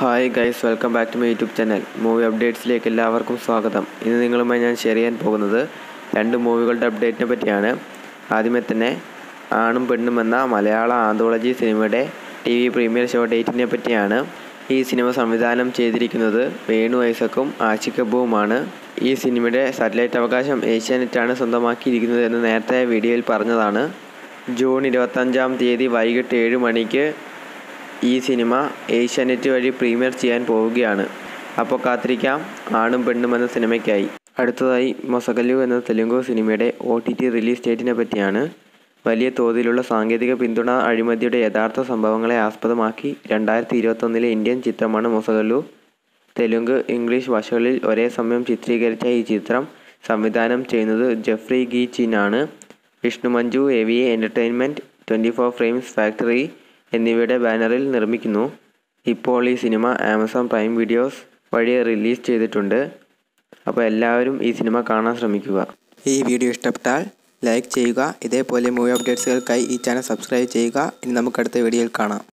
hi guys welcome back to my YouTube channel movie അപ്ഡേറ്റ്സിലേക്ക് എല്ലാവർക്കും സ്വാഗതം ഇന്ന് നിങ്ങളുമായി ഞാൻ ഷെയർ ചെയ്യാൻ പോകുന്നത് രണ്ട് മൂവികളുടെ അപ്ഡേറ്റിനെ പറ്റിയാണ് ആദ്യമേ തന്നെ ആണും പെണ്ണും എന്ന മലയാള ആന്തോളജി സിനിമയുടെ ടി വി പ്രീമിയർ ഷോ ഡേറ്റിനെ പറ്റിയാണ് ഈ സിനിമ സംവിധാനം ചെയ്തിരിക്കുന്നത് വേണു ഐസക്കും ആഷിഖബുവുമാണ് ഈ സിനിമയുടെ സാറ്റലൈറ്റ് അവകാശം ഏഷ്യാനെറ്റാണ് സ്വന്തമാക്കിയിരിക്കുന്നത് എന്ന് നേരത്തെ വീഡിയോയിൽ പറഞ്ഞതാണ് ജൂൺ ഇരുപത്തഞ്ചാം തീയതി വൈകിട്ട് ഏഴ് മണിക്ക് ഈ സിനിമ ഏഷ്യാനെറ്റ് വഴി പ്രീമിയർ ചെയ്യാൻ പോവുകയാണ് അപ്പോൾ കാത്തിരിക്കാം ആണും പെണ്ണും എന്ന സിനിമയ്ക്കായി അടുത്തതായി മൊസഗല്ലു എന്ന തെലുങ്ക് സിനിമയുടെ ഒ ടി ടി റിലീസ് ഡേറ്റിനെ പറ്റിയാണ് വലിയ തോതിലുള്ള സാങ്കേതിക പിന്തുണ അഴിമതിയുടെ യഥാർത്ഥ സംഭവങ്ങളെ ആസ്പദമാക്കി രണ്ടായിരത്തി ഇരുപത്തൊന്നിലെ ഇന്ത്യൻ ചിത്രമാണ് മൊസഗല്ലു തെലുങ്ക് ഇംഗ്ലീഷ് ഭാഷകളിൽ ഒരേ സമയം ചിത്രീകരിച്ച ഈ ചിത്രം സംവിധാനം ചെയ്യുന്നത് ജെഫ്രി ഗി ചിനാണ് Vishnu Manju A V A entertainment twenty four frames factory എന്നിവയുടെ ബാനറിൽ നിർമ്മിക്കുന്നു ഇപ്പോൾ ഈ സിനിമ ആമസോൺ പ്രൈം വീഡിയോസ് വഴി റിലീസ് ചെയ്തിട്ടുണ്ട് അപ്പോൾ എല്ലാവരും ഈ സിനിമ കാണാൻ ശ്രമിക്കുക ഈ വീഡിയോ ഇഷ്ടപ്പെട്ടാൽ ലൈക്ക് ചെയ്യുക ഇതേപോലെ മൂവി അപ്ഡേറ്റ്സുകൾക്കായി ഈ ചാനൽ സബ്സ്ക്രൈബ് ചെയ്യുക ഇനി നമുക്ക് അടുത്ത വീഡിയോയിൽ കാണാം